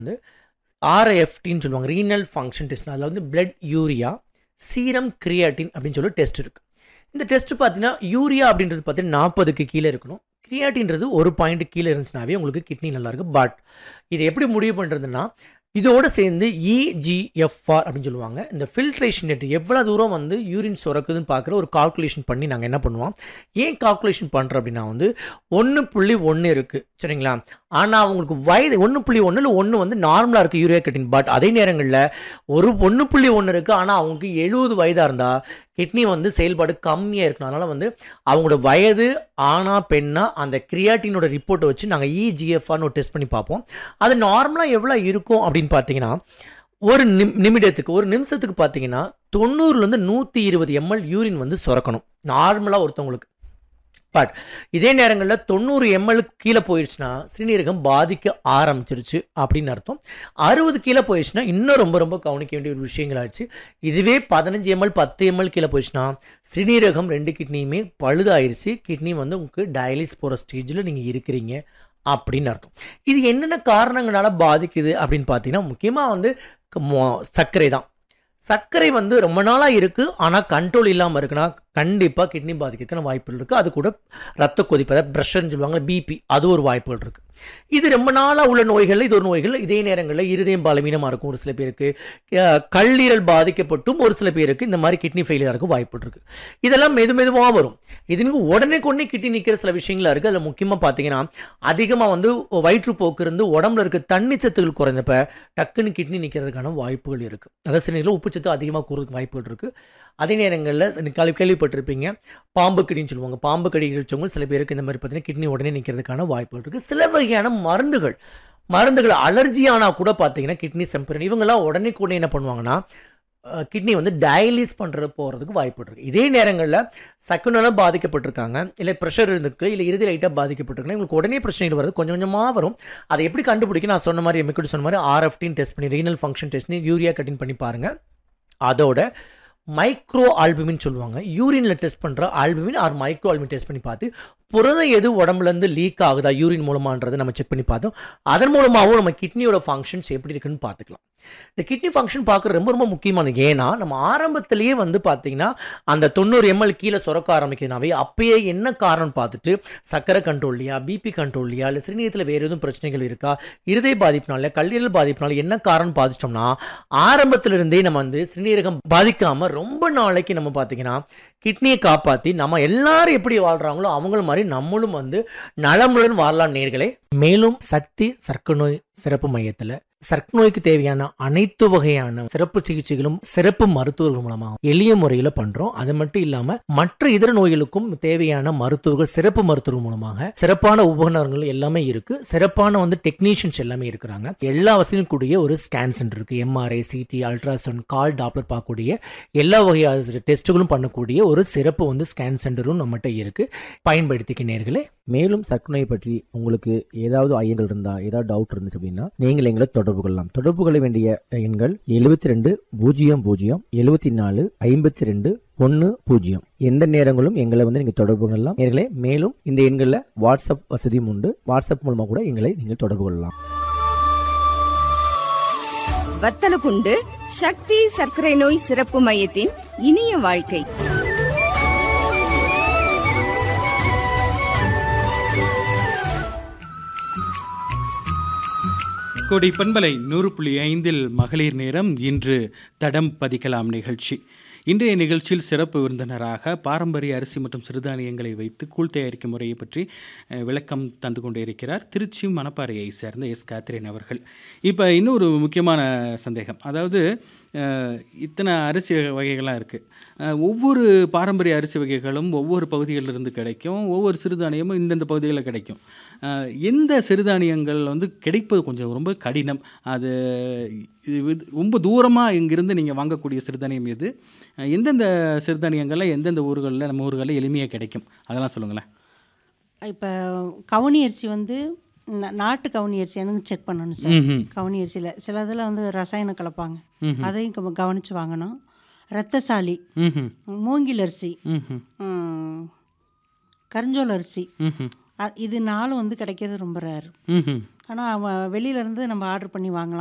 வந்து ஆர்எஃப்டின்னு சொல்லுவாங்க renal function test அதில் வந்து பிளட் யூரியா சீரம் கிரியாட்டின் அப்படின்னு சொல்லி டெஸ்ட் இருக்குது இந்த டெஸ்ட் பார்த்தீங்கன்னா யூரியா அப்படின்றது பார்த்தீங்கன்னா நாற்பதுக்கு கீழே இருக்கணும் கிரியாட்டின்றது ஒரு பாயிண்ட் கீழே இருந்துச்சுனாவே உங்களுக்கு கிட்னி நல்லா இருக்கு பட் இதை எப்படி முடிவு பண்ணுறதுன்னா இதோடு சேர்ந்து இஜிஎஃப்ஆர் அப்படின்னு சொல்லுவாங்க இந்த ஃபில்ட்ரேஷன் ரேட் எவ்வளோ தூரம் வந்து யூரின் சுரக்குதுன்னு பார்க்குற ஒரு கால்குலேஷன் பண்ணி நாங்கள் என்ன பண்ணுவோம் ஏன் கால்குலேஷன் பண்ணுறோம் அப்படின்னா வந்து ஒன்று புள்ளி ஒன்று இருக்குது சரிங்களா ஆனால் அவங்களுக்கு வயது ஒன்று புள்ளி ஒன்று இல்லை ஒன்று வந்து நார்மலாக இருக்குது யூரியா கட்டின் பட் அதே நேரங்களில் ஒரு ஒன்று புள்ளி ஒன்று இருக்குது ஆனால் அவங்களுக்கு எழுபது வயதாக இருந்தால் கிட்னி வந்து செயல்பாடு கம்மியாக இருக்கணும் அதனால் வந்து அவங்களோட வயது ஆணா பெண்ணா அந்த கிரியாட்டினோட ரிப்போர்ட்டை வச்சு நாங்கள் இஜிஎஃப்ஆர்னு ஒரு டெஸ்ட் பண்ணி பார்ப்போம் அது நார்மலாக எவ்வளோ இருக்கும் அப்படின்னு பார்த்தீங்கன்னா ஒரு நிம் நிமிடத்துக்கு ஒரு நிமிஷத்துக்கு பார்த்தீங்கன்னா தொண்ணூறுலேருந்து நூற்றி இருபது எம்எல் யூரின் வந்து சுரக்கணும் நார்மலாக ஒருத்தவங்களுக்கு பட் இதே நேரங்களில் தொண்ணூறு எம்எல்க்கு கீழே போயிடுச்சுன்னா சிறுநீரகம் பாதிக்க ஆரம்பிச்சிருச்சு அப்படின்னு அர்த்தம் அறுபது கீழே போயிடுச்சுன்னா இன்னும் ரொம்ப ரொம்ப கவனிக்க வேண்டிய ஒரு விஷயங்கள் ஆயிடுச்சு இதுவே பதினஞ்சு எம்எல் பத்து எம்எல் கீழே போயிடுச்சுன்னா சிறுநீரகம் ரெண்டு கிட்னியுமே பழுதாயிருச்சு கிட்னி வந்து உங்களுக்கு டயாலிஸ் போகிற ஸ்டேஜில் நீங்கள் இருக்கிறீங்க அப்படின்னு அர்த்தம் இது என்னென்ன காரணங்களால பாதிக்குது அப்படின்னு பார்த்தீங்கன்னா முக்கியமாக வந்து மொ- சர்க்கரை தான் சர்க்கரை வந்து ரொம்ப நாளாக இருக்குது ஆனால் கண்ட்ரோல் இல்லாமல் இருக்குன்னா கண்டிப்பாக கிட்னி பாதிக்கிறதுக்கான வாய்ப்புகள் இருக்குது அது கூட ரத்த கொதிப்பு அதாவது ப்ரெஷர்னு சொல்லுவாங்க பிபி அது ஒரு வாய்ப்புகள் இருக்குது இது ரொம்ப நாளாக உள்ள நோய்களில் இது ஒரு நோய்கள் இதே நேரங்களில் இருதயம் பலவீனமாக இருக்கும் ஒரு சில பேருக்கு அஹ், கல்லீரல் பாதிக்கப்பட்டும் ஒரு சில பேருக்கு இந்த மாதிரி கிட்னி ஃபெயிலியர் இருக்கும் வாய்ப்புகள் இருக்குது இதெல்லாம் மெது மெதுவாக வரும் இதுக்கு உடனே கொண்டே கிட்னி நிற்கிற சில விஷயங்களா இருக்குது அதில் முக்கியமாக பார்த்தீங்கன்னா அதிகமாக வந்து வயிற்றுப்போக்கு இருந்து உடம்புல இருக்க தண்ணி சத்துகள் குறைஞ்சப்ப டக்குன்னு கிட்னி நிற்கிறதுக்கான வாய்ப்புகள் இருக்குது அதாவது சில உப்புச்சத்து அதிகமாக கூறதுக்கு வாய்ப்புகள் இருக்குது அதே நேரங்களில் கேள்வி கேள்விப்பட்டிருப்பீங்க பாம்பு கடின்னு சொல்லுவாங்க பாம்பு கடி கடிச்சவங்க சில பேருக்கு இந்த மாதிரி பார்த்தீங்கன்னா கிட்னி உடனே நிற்கிறதுக்கான வாய்ப்புகள் இருக்குது சில வகையான மருந்துகள் மருந்துகள் அலர்ஜி ஆனால் கூட பார்த்தீங்கன்னா கிட்னி செம்பரன் இவங்கெல்லாம் உடனே கூட என்ன பண்ணுவாங்கன்னா கிட்னி வந்து டயாலிஸ் பண்ணுறது போகிறதுக்கு வாய்ப்பு இருக்கு இதே நேரங்களில் சக்குனால பாதிக்கப்பட்டிருக்காங்க இல்லை ப்ரெஷர் இருந்துருக்கு இல்லை இறுதி லைட்டாக பாதிக்கப்பட்டிருக்காங்க இவங்களுக்கு உடனே பிரச்சனைகள் வருது கொஞ்சம் கொஞ்சமாக வரும் அதை எப்படி கண்டுபிடிக்க நான் சொன்ன மாதிரி எமிக்கடி சொன்ன மாதிரி ஆர்எஃப்டின் டெஸ்ட் பண்ணி ரீனல் ஃபங்க்ஷன் டெஸ்ட் யூரியா கட்டின் பண்ணி பாருங்கள் அதோட மைக்ரோ ஆல்புமின் சொல்லுவாங்க யூரினில் டெஸ்ட் பண்ணுற albumin or micro albumin test பண்ணி பார்த்து புரதம் எது உடம்புலேருந்து லீக் ஆகுதா யூரின் மூலமான்றதை நம்ம செக் பண்ணி பார்த்தோம் அதன் மூலமாகவும் நம்ம கிட்னியோட ஃபங்க்ஷன்ஸ் எப்படி இருக்குன்னு பார்த்துக்கலாம் இந்த கிட்னி ஃபங்க்ஷன் பார்க்குறது ரொம்ப ரொம்ப முக்கியமானது ஏன்னா நம்ம ஆரம்பத்திலேயே வந்து பார்த்தீங்கன்னா அந்த தொண்ணூறு எம்எல் கீழே சுரக்க ஆரம்பிக்கிறதுனாவே அப்பயே என்ன காரணம் பார்த்துட்டு சர்க்கரை கண்ட்ரோல் இல்லையா பிபி கண்ட்ரோல் இல்லையா இல்லை சிறுநீரத்தில் வேறு எதுவும் பிரச்சனைகள் இருக்கா இருதய பாதிப்புனால கல்லீரல் பாதிப்புனால என்ன காரணம் பாதிச்சிட்டோம்னா ஆரம்பத்துல இருந்தே நம்ம வந்து சிறுநீரகம் பாதிக்காம ரொம்ப நாளைக்கு நம்ம பார்த்தீங்கன்னா கிட்னியை காப்பாற்றி நம்ம எல்லாரும் எப்படி வாழ்றாங்களோ அவங்கள மாதிரி நம்மளும் வந்து நலமுடன் வாழலாம் நேர்களே மேலும் சக்தி சர்க்கரை நோய் சிறப்பு மையத்தில் சர்க்கரை நோய்க்கு தேவையான அனைத்து வகையான சிறப்பு சிகிச்சைகளும் சிறப்பு மருத்துவர்கள் மூலமா எளிய முறையில் பண்றோம் அது மட்டும் இல்லாம மற்ற இதர நோய்களுக்கும் தேவையான மருத்துவர்கள் சிறப்பு மருத்துவர்கள் மூலமாக சிறப்பான உபகரணங்கள் எல்லாமே இருக்கு சிறப்பான வந்து டெக்னீஷியன்ஸ் எல்லாமே இருக்கிறாங்க எல்லா வசதியும் கூடிய ஒரு ஸ்கேன் சென்டர் இருக்கு MRI CT ultrasound colour doppler பார்க்கக்கூடிய எல்லா வகையான டெஸ்ட்டுகளும் பண்ணக்கூடிய ஒரு சிறப்பு வந்து ஸ்கேன் சென்டரும் நம்மகிட்ட இருக்கு பயன்படுத்திக்க நேர்களே மேலும் சர்க்கரை நோய் பற்றி உங்களுக்கு ஏதாவது ஐயங்கள் இருந்தா ஏதாவது டவுட் இருந்துச்சு அப்படின்னா நீங்கள் எங்களை தொடர்பு கொள்ளலாம் தொடர்பு கொள்ள வேண்டிய எண்கள் எழுபத்தி ரெண்டு பூஜ்ஜியம் பூஜ்ஜியம் எழுபத்தி நாலு ஐம்பத்தி ரெண்டு ஒன்று பூஜ்ஜியம் எந்த நேரங்களும் எங்களை வந்து நீங்கள் தொடர்பு கொள்ளலாம் நேர்களே மேலும் இந்த எண்களில் வாட்ஸ்அப் வசதியும் உண்டு வாட்ஸ்அப் மூலமாக கூட எங்களை நீங்கள் தொடர்பு கொள்ளலாம் வத்தலகுண்டு சக்தி சர்க்கரை நோய் சிறப்பு மையத்தின் இனிய வாழ்க்கை கோடை பண்பலை நூறு புள்ளி ஐந்தில் மகளிர் நேரம் இன்று தடம் பதிக்கலாம் நிகழ்ச்சி இன்றைய நிகழ்ச்சியில் சிறப்பு விருந்தினராக பாரம்பரிய அரிசி மற்றும் சிறுதானியங்களை வைத்து கூழ் தயாரிக்கும் முறையை பற்றி அஹ், விளக்கம் தந்து கொண்டே இருக்கிறார் திருச்சி மணப்பாறையை சேர்ந்த எஸ் காத்ரின் அவர்கள் இப்போ இன்னொரு முக்கியமான சந்தேகம் அதாவது அஹ், இத்தனை அரிசி வகைகள்லாம் இருக்குது ஒவ்வொரு பாரம்பரிய அரிசி வகைகளும் ஒவ்வொரு பகுதிகளிலிருந்து கிடைக்கும் ஒவ்வொரு சிறுதானியமும் இந்தந்த பகுதிகளில் கிடைக்கும் அஹ், எந்த சிறுதானியங்கள் வந்து கிடைப்பது கொஞ்சம் ரொம்ப கடினம் அது இது வந்து ரொம்ப தூரமாக இங்கிருந்து நீங்கள் வாங்கக்கூடிய சிறுதானியம் எது அஹ், எந்தெந்த சிறுதானியங்களில் எந்தெந்த ஊர்களில் நம்ம ஊர்களில் எளிமையாக கிடைக்கும் அதெல்லாம் சொல்லுங்களேன் இப்போ கவுனி அரிசி வந்து நா- நாட்டு கவுனி அரிசி எனக்கு செக் பண்ணணும் சார் ம்ஹும். கவுனி அரிசியில் சில இதில் வந்து ரசாயனம் கலப்பாங்க ம்ஹும். அதையும் கவ- கவனிச்சு வாங்கணும் ரத்தசாலி ம்ஹும். மூங்கில் அரிசி ம்ஹும். ம், கருஞ்சோல் அரிசி ம்ஹும். அ- இது நாலும் வந்து கிடைக்கிறது ரொம்ப ரேர் ம்ஹும். ஆனால் வெளியிலேருந்து நம்ம ஆர்டர் பண்ணி வாங்கலாம்